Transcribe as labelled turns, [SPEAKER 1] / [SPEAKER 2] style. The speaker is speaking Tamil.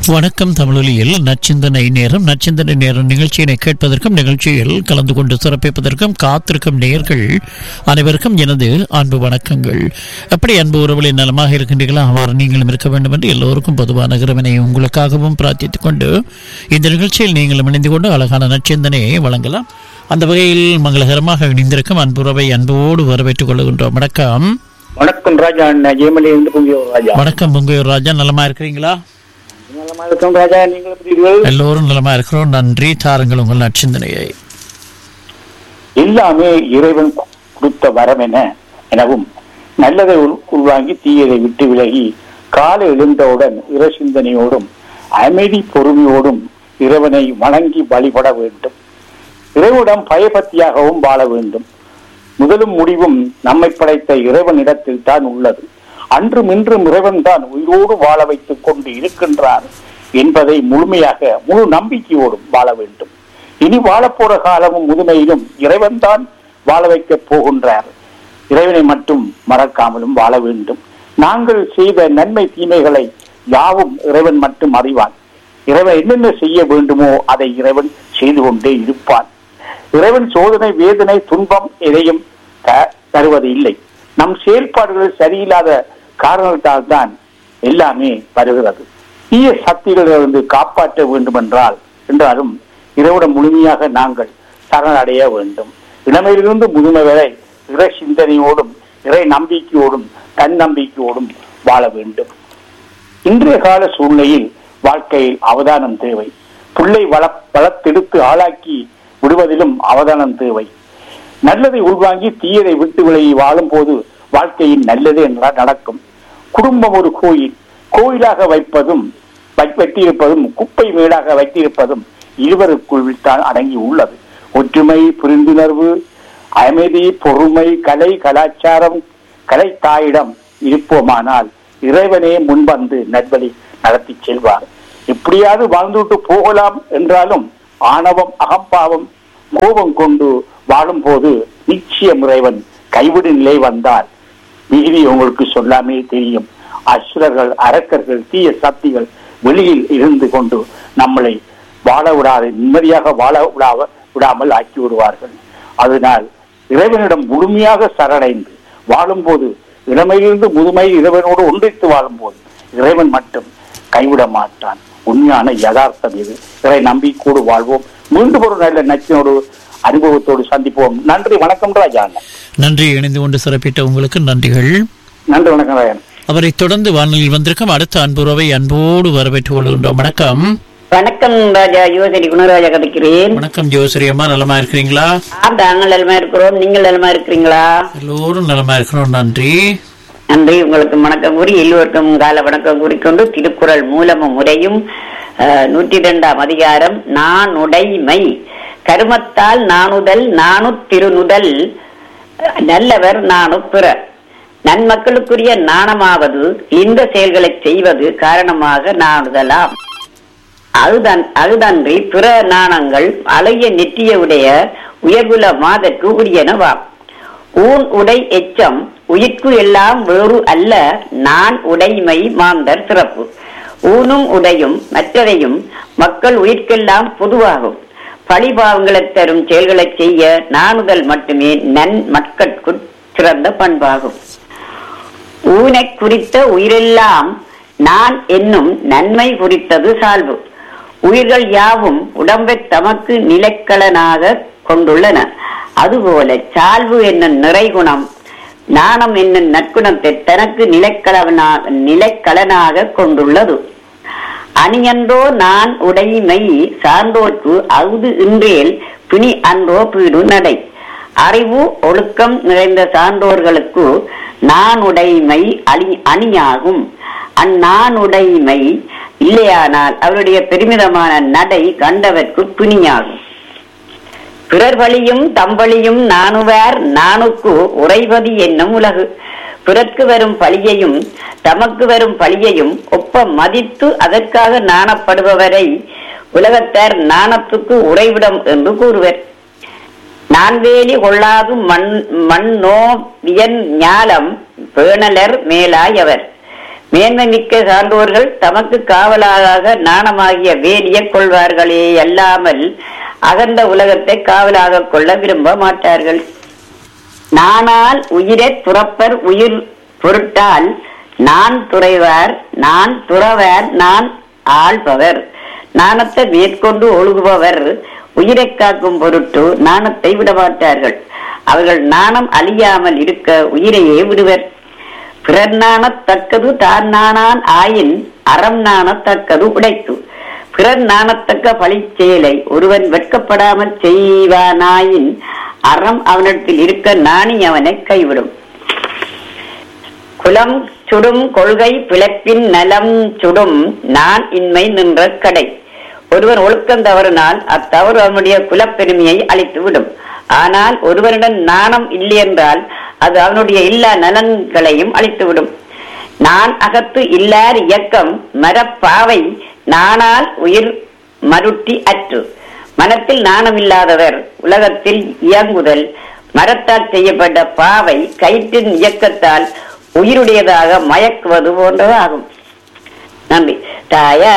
[SPEAKER 1] வணக்கம் தமிழொலியில் நச்சிந்தனை நேரம் நச்சிந்தனை நேரம் நிகழ்ச்சியினை கேட்பதற்கும் நிகழ்ச்சியில் கலந்து கொண்டு சிறப்பிப்பதற்கும் காத்திருக்கும் நேயர்கள் அனைவருக்கும் எனது அன்பு வணக்கங்கள் எப்படி அன்பு உறவுகளை நலமாக இருக்கின்றீர்களோ அவ்வாறு நீங்களும் இருக்க வேண்டும் என்று எல்லோருக்கும் பொதுவான இறைவனை உங்களுக்காகவும் பிரார்த்தித்துக் கொண்டு இந்த நிகழ்ச்சியில் நீங்களும் இணைந்து கொண்டு அழகான நச்சிந்தனையை வழங்கலாம் அந்த வகையில் மங்களகரமாக இணைந்திருக்கும் அன்புறவை அன்போடு வரவேற்றுக் கொள்கின்றோம் வணக்கம்
[SPEAKER 2] வணக்கம் ராஜா நான் ஜெயமலி இருந்து பொங்கியோர் ராஜா
[SPEAKER 1] வணக்கம் பொங்கையூர் ராஜா நலமா இருக்கிறீங்களா
[SPEAKER 2] நலமா இருக்கோம் ராஜா நீங்கள் எப்படி இருக்கீர்கள்?
[SPEAKER 1] எல்லோரும் நலமா இருக்கிறோம் நன்றி தாருங்கள் உங்கள் நற்சிந்தனையை
[SPEAKER 2] எல்லாமே இறைவன் கொடுத்த வரம் என எனவும் நல்லதை உள்- உள்வாங்கி தீயதை விட்டு விலகி காலை எழுந்தவுடன் இற சிந்தனையோடும் அமைதி பொறுமையோடும் இறைவனை வணங்கி வழிபட வேண்டும் இறைவனிடம் பயபக்தியாகவும் வாழ வேண்டும் முதலும் முடிவும் நம்மை படைத்த இறைவனிடத்தில் தான் உள்ளது அன்றும் இன்றும் இறைவன் தான் உயிரோடு வாழ வைத்துக் கொண்டு இருக்கின்றார் என்பதை முழுமையாக முழு நம்பிக்கையோடும் வாழ வேண்டும் இனி வாழப்போற காலமும் முதுமையிலும் இறைவன் தான் வாழ வைக்கப் போகின்றார் இறைவனை மட்டும் மறக்காமலும் வாழ வேண்டும் நாங்கள் செய்த நன்மை தீமைகளை யாவும் இறைவன் மட்டும் அறிவான் இறைவன் என்னென்ன செய்ய வேண்டுமோ அதை இறைவன் செய்து கொண்டே இருப்பான் இறைவன் சோதனை வேதனை துன்பம் எதையும் த- தருவது இல்லை நம் செயல்பாடுகள் சரியில்லாத காரணத்தால் தான் எல்லாமே வருகிறது தீய சக்திகளிலிருந்து காப்பாற்ற வேண்டும் என்றால் என்றாலும் இறைவனை முழுமையாக நாங்கள் சரணடைய வேண்டும் இளமையிலிருந்து முதுமை வரை இறை சிந்தனையோடும் இறை நம்பிக்கையோடும் தன்னம்பிக்கையோடும் வாழ வேண்டும் இன்றைய கால சூழ்நிலையில் வாழ்க்கையில் அவதானம் தேவை புள்ளை வள வளத்தெடுத்து ஆளாக்கி விடுவதிலும் அவதானம் தேவை நல்லதை உள்வாங்கி தீயதை விட்டு விலகி வாழும் போது வாழ்க்கையில் நல்லது என்றால் நடக்கும் குடும்பம் ஒரு கோயில் கோயிலாக வைப்பதும் வை- வைத்திருப்பதும் குப்பை மேடாக வைத்திருப்பதும் இருவருக்குள் தான் அடங்கி உள்ளது ஒற்றுமை புரிந்துணர்வு அமைதி பொறுமை கலை கலாச்சாரம் கலை தாயிடம் இருப்போமானால் இறைவனே முன்வந்து நல்வழி நடத்தி செல்வார் எப்படியாவது வாழ்ந்துவிட்டு போகலாம் என்றாலும் ஆணவம் அகம்பாவம் கோபம் கொண்டு வாழும்போது நிச்சயம் இறைவன் கைவிடு நிலை வந்தால் மீதி உங்களுக்கு சொல்லாமே தெரியும் அசுரர்கள் அரக்கர்கள் தீய சக்திகள் வெளியில் இருந்து கொண்டு நம்மளை வாழ விடாது நிம்மதியாக வாழ விடாம விடாமல் ஆக்கி விடுவார்கள் அதனால் இறைவனிடம் முழுமையாக சரணடைந்து வாழும்போது இளமையிலிருந்து முதுமை இறைவனோடு ஒன்றித்து வாழும்போது இறைவன் மட்டும் கைவிட மாட்டான் உண்மையான யதார்த்தம் இது இறை நம்பிக்கையோடு வாழ்வோம் மீண்டும் ஒரு நல்ல நச்சினோடு அனுபவத்தோடு சந்திப்போம் நன்றி வணக்கம் ராஜா
[SPEAKER 1] நன்றி இணைந்து கொண்டு சிறப்பித்த உங்களுக்கு நன்றிகள்
[SPEAKER 2] நன்றி வணக்கம் ராஜா
[SPEAKER 1] அவரை தொடர்ந்து வானொலியில் வந்திருக்கும் அடுத்த அன்புறவை அன்போடு வரவேற்றுக் கொள்கின்றோம் வணக்கம்
[SPEAKER 3] வணக்கம் ராஜா யுவசரி குணராஜா கதைக்கிறேன்
[SPEAKER 1] வணக்கம் ஜோசரி அம்மா நலமா இருக்கிறீங்களா
[SPEAKER 3] ஆம் நாங்கள் நலமா இருக்கிறோம் நீங்கள் நலமா இருக்கிறீங்களா
[SPEAKER 1] எல்லோரும் நலமா இருக்கிறோம் நன்றி
[SPEAKER 3] நன்றி உங்களுக்கு வணக்கம் கூறி எல்லோருக்கும் கால வணக்கம் கூறிக்கொண்டு திருக்குறள் மூலமும் முறையும் அஹ், நூற்றி இரண்டாம் அதிகாரம் நானுடைமை கருமத்தால் நாணுதல் நானு திருநுதல் நல்லவர் நானு பிற நன்மக்களுக்குரிய நாணமாவது இந்த செயல்களை செய்வது காரணமாக நாணுதலாம் அதுதான் அதுதன்றி பிற நாணங்கள் அழகிய நெற்றிய உடைய உயர்குல மாதற்கு உரியனவாம் ஊன் உடை எச்சம் உயிர்க்கு எல்லாம் வேறு அல்ல நான் உடைமை மாந்தர் சிறப்பு ஊனும் உடையும் மற்றதையும் மக்கள் உயிர்க்கெல்லாம் பொதுவாகும் பழிபாவங்களைத் தரும் செயல்களைச் செய்ய நாணுதல் மட்டுமே நன் மக்கட்கு சிறந்த பண்பாகும் ஊனைக் குறித்த உயிரெல்லாம் நான் என்னும் நன்மை குறித்தது சால்பு உயிர்கள் யாவும் உடம்பைத் தமக்கு நிலைக்களனாக கொண்டுள்ளன அதுபோல சால்பு என்னும் நிறைகுணம் நாணம் என்னும் நற்குணத்தை தனக்கு நிலைக்களவனா நிலைக்களனாக கொண்டுள்ளது அணியன்றோ நான் உடைமை சார்ந்தோர்க்கு அகுது இன்றேல் பிணி அன்றோ பீடு நடை அறிவு ஒழுக்கம் நிறைந்த சான்றோர்களுக்கு நான் உடைமை அணி அணியாகும் அந்நானுடைமை இல்லையானால் அவருடைய பெருமிதமான நடை கண்டவர்க்கு பிணியாகும் பிறர் வழியும் தம்பளியும் நாணுவார் நாணுக்கு உறைவது என்னும் உலகு பிறர்க்கு வரும் பழியையும் தமக்கு வரும் பழியையும் ஒப்ப மதித்து அதற்காக நாணப்படுபவரை உலகத்தார் நாணத்துக்கு உறைவிடம் என்று கூறுவர் நான்வேலி கொள்ளாது மண் மண்ணோ வியன் ஞாலம் பேணலர் மேலாயவர் மேன்மை மிக்க சான்றோர்கள் தமக்கு காவலாக நாணமாகிய வேலியை கொள்வார்களே அல்லாமல் அகன்ற உலகத்தை காவலாக கொள்ள விரும்ப மாட்டார்கள் நானால் உயிரை துறப்பர் உயிர் பொருட்டால் நான் துறைவார் நான் துறவார் நான் ஆள்பவர் நாணத்தை மேற்கொண்டு ஒழுகுபவர் உயிரை காக்கும் பொருட்டு நாணத்தை விடமாட்டார்கள் அவர்கள் நாணம் அழியாமல் இருக்க உயிரையே விடுவர் பிறர் நாணத்தக்கது தான் நாணான் ஆயின் அறம் நாணத்தக்கது உடைத்து பிறர் நாணத்தக்க பழிச் செயலை ஒருவன் வெட்கப்படாமல் செய்வானாயின் அறம் அவனிடத்தில் இருக்க நாணி அவனை கைவிடும் குலம் சுடும் கொள்கை பிழைப்பின் நலம் சுடும் நான் இன்மை நின்ற கடை ஒருவன் ஒழுக்கம் தவறினால் அத்தவறு அவனுடைய குலப்பெருமையை அழித்துவிடும் ஆனால் ஒருவனிடம் நாணம் இல்லை என்றால் அது அவனுடைய எல்லா நலன்களையும் அழித்துவிடும் நான் அகத்து இல்லார் இயக்கம் மரப்பாவை நானால் உயிர் மருட்டி அற்று மனத்தில் நாணமில்லாதவர் உலகத்தில் இயங்குதல் மரத்தால் செய்யப்பட்ட பாவை கயிற்றின் இயக்கத்தால் உயிருடையதாக மயக்குவது போன்றதாகும் நன்றி தாயா